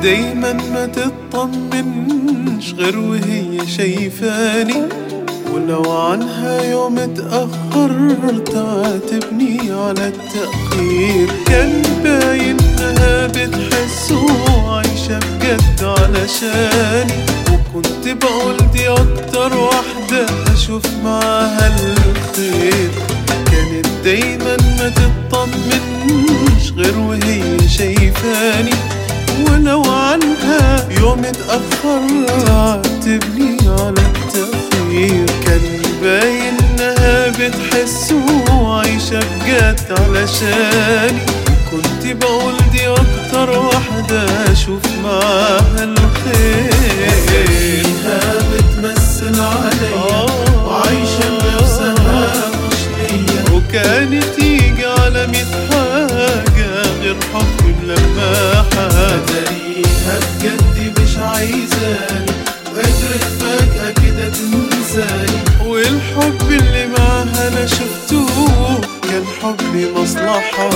دايما ما تطمنش غير وهي شايفاني ولو عنها يوم اتأخر تعاتبني على التأخير كان باين انها بتحس وعايشة بجد علشاني وكنت بقول دي اكتر واحدة اشوف معاها الخير كانت دايما ما تطمنش غير وهي شايفاني ولو عنها يوم اتأخر تعاتبني على التأخير كان باين انها بتحس وعايشة بجد علشاني كنت بقول دي اكتر واحدة اشوف معاها الخير فيها بتمثل عليا وعايشة بنفسها مش ليا وكانت يجي على ميت حاجة غير حب ملمحة تاريخها بجد مش عايزاني وقدرت فجأة كده تنساني والحب اللي معاها انا شفته كان حب مصلحة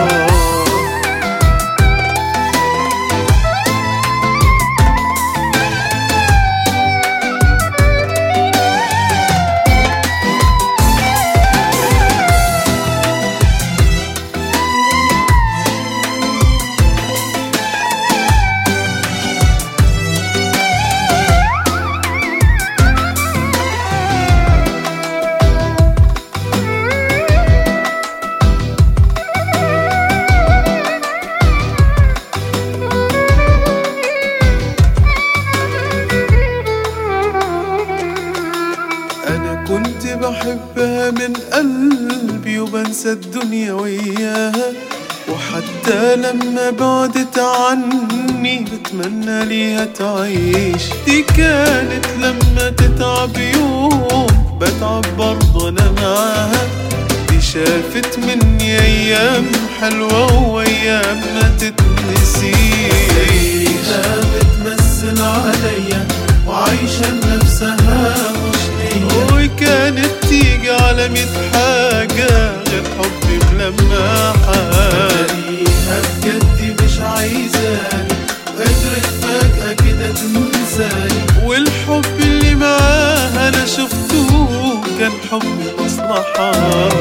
انا كنت بحبها من قلبي وبنسى الدنيا وياها وحتى لما بعدت عني بتمنى ليها تعيش دي كانت لما تتعب يوم بتعب برضه انا معاها دي شافت مني ايام حلوة وايام ما تتنسيش فيها بتمثل عليا وعايشة بنفسها مش ليا وكانت تيجي على ميت حاجة غير حبي ملمحة تاريخها بجد مش عايزاني وقدرت فجأة كده تنساني والحب اللي معاها أنا شفته كان حب مصلحة